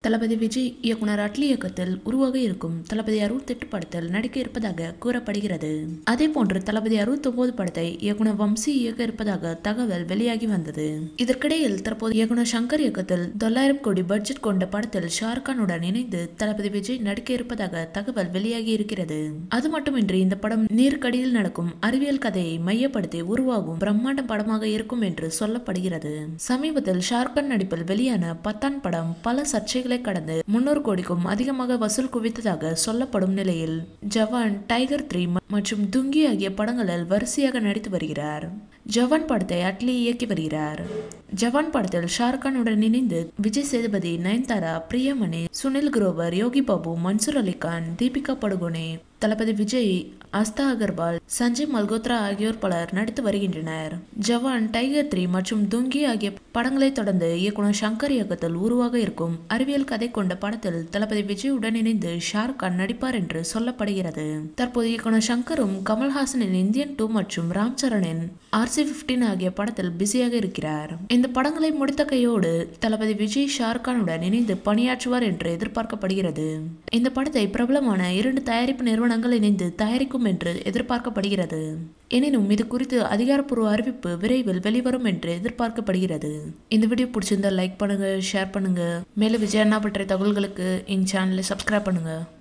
தளபதி விஜய் இயக்குனர் அட்லி இயக்கத்தில் உருவாக இருக்கும் தளபதி அறுபத்தெட்டு படத்தில் நடிக்க இருப்பதாக கூறப்படுகிறது அதே போன்று தளபதி அறுபத்தொன்பது படத்தை இயக்குனர் வம்சி இயக்க இருப்பதாக தகவல் வெளியாகி வந்தது இதற்கிடையில் தற்போது இயக்குனர் சங்கர் இயக்கத்தில் தொள்ளாயிரம் கோடி பட்ஜெட் கொண்ட படத்தில் ஷாருக்கானுடன் இணைந்து தளபதி விஜய் நடிக்க இருப்பதாக தகவல் வெளியாகி இருக்கிறது அது மட்டுமின்றி இந்த படம் நீர்க்கடியில் நடக்கும் அறிவியல் கதையை மையப்படுத்தி உருவாகும் பிரம்மாண்ட படமாக இருக்கும் என்று சொல்லப்படுகிறது சமீபத்தில் ஷாருக்கான் நடிப்பில் வெளியான பத்தான் படம் பல சர்ச்சைகளை கடந்து முன்னூறு கோடிக்கும் அதிகமாக வசூல் குவித்ததாக சொல்லப்படும் நிலையில் ஜவான் டைகர் த்ரீ மற்றும் துங்கி ஆகிய படங்களில் வரிசையாக நடித்து வருகிறார் ஜவான் படத்தை அட்லி இயக்கி வருகிறார் ஜவான் படத்தில் ஷாருக்கானுடன் இணைந்து விஜய் சேதுபதி நயன்தாரா பிரியமணி சுனில் குரோவர் யோகி பாபு மன்சூர் அலிகான் தீபிகா படுகோனே தளபதி விஜய் ஆஸ்தா அகர்வால் சஞ்சய் மல்கோத்ரா ஆகியோர் பலர் நடித்து வருகின்றனர் ஜவான் டைகர் த்ரீ மற்றும் துங்கி ஆகிய படங்களை தொடர்ந்து இயக்குனர் சங்கர் இயக்கத்தில் உருவாக இருக்கும் அறிவியல் கதை கொண்ட படத்தில் தளபதி விஜய் உடன் இணைந்து ஷாருக் கான் நடிப்பார் என்று சொல்லப்படுகிறது தற்போது இயக்குனர் சங்கரும் கமல்ஹாசனின் இந்தியன் டூ மற்றும் ராம் சரணின் ஆர்சி பிப்டீன் ஆகிய படத்தில் பிஸியாக இருக்கிறார் இந்த படங்களை முடித்த கையோடு தளபதி விஜய் ஷாருக் கானுடன் இணைந்து பணியாற்றுவார் என்று எதிர்பார்க்கப்படுகிறது இந்த படத்தை பிரபலமான இரண்டு தயாரிப்பு நிறுவனங்கள் இணைந்து தயாரிக்கும் என்று எதிர்பார்க்கப்படுகிறது எனினும் இது குறித்து அதிகாரப்பூர்வ அறிவிப்பு விரைவில் வெளிவரும் என்று எதிர்பார்க்கப்படுகிறது இந்த வீடியோ பிடிச்சிருந்தா லைக் பண்ணுங்க ஷேர் பண்ணுங்க மேலும் விஜய் அண்ணா பற்றிய தகவல்களுக்கு எங்க சேனலை சப்ஸ்கிரைப் பண்ணுங்க